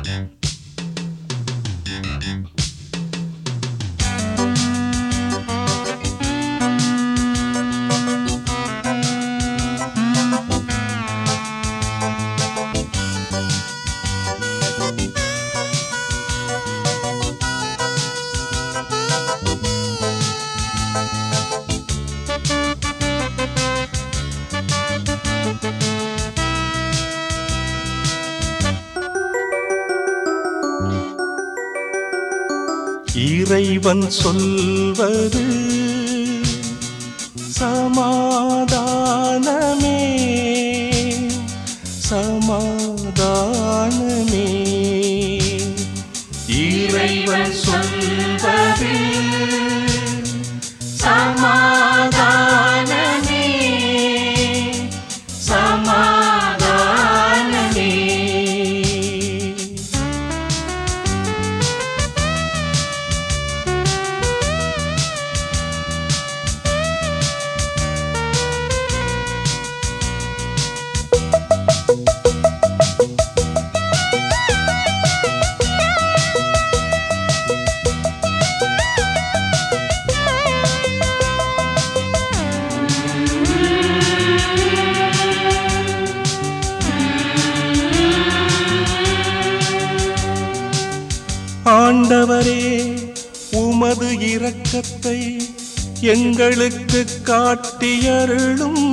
இறைவன் சொல்வது சமாதானமே சமாதானமே இறைவன் சொல்வது சமாதானமே சமாதானமே ஆண்டவரே உமது இரக்கத்தை எங்களுக்கு காட்டியருளும்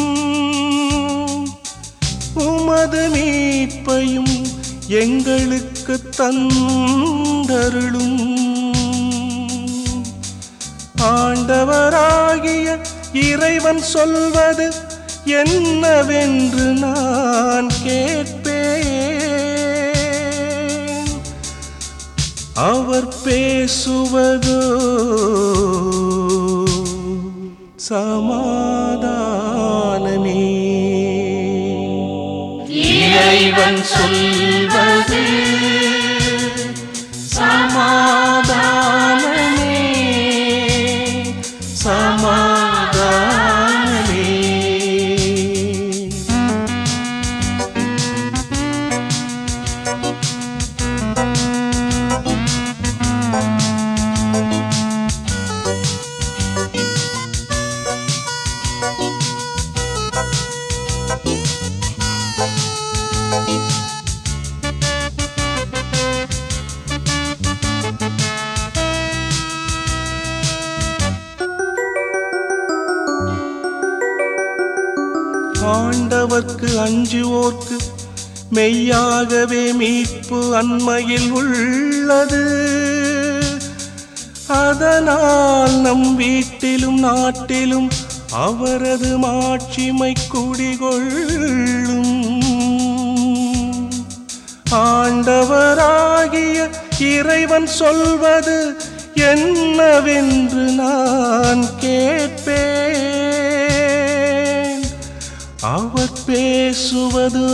உமது மீட்பையும் எங்களுக்கு தந்தருளும் ஆண்டவராகிய இறைவன் சொல்வது என்னவென்று நான் கேட்பேன் அவர் பேசுவதோ சமாதானமே இறைவன் சொல்வது சமாதானமே சமாதானமே ஆண்டவர்க்கு அஞ்சுவோர்க்கு மெய்யாகவே மீட்பு அண்மையில் உள்ளது அதனால் நம் வீட்டிலும் நாட்டிலும் அவரது மாட்சிமை குடிகொள்ளும் ஆண்டவராகிய இறைவன் சொல்வது என்னவென்று நான் கேட்பேன் அவர் பேசுவதோ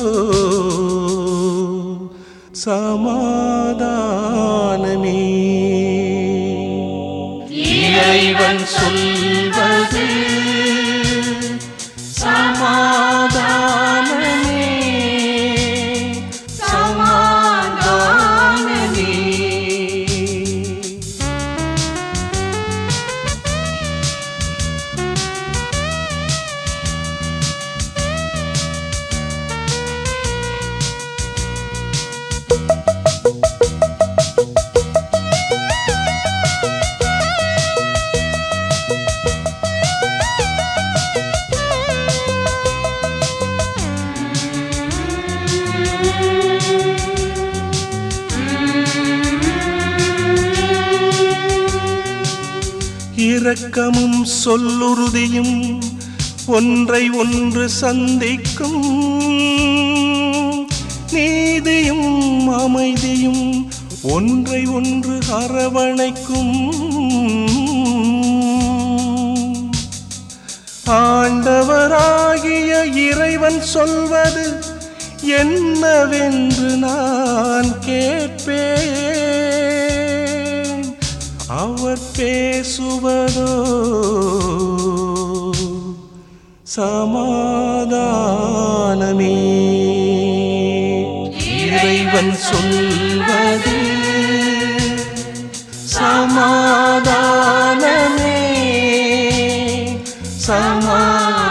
சமாதானமே இறைவன் சொல்வது சமாதானமே சமாதானமே இரக்கமும் சொல்லுறுதியும் ஒன்றை ஒன்று சந்திக்கும் நீதியும் அமைதியும் ஒன்றை ஒன்று அரவணைக்கும் ஆண்டவராகிய இறைவன் சொல்வது என்னவென்று நான் கேட்பேன் அவர் பேசுவதோ சமாதானமே இறை இறைவன் சொல்வது சமாதானமே சமாதானமே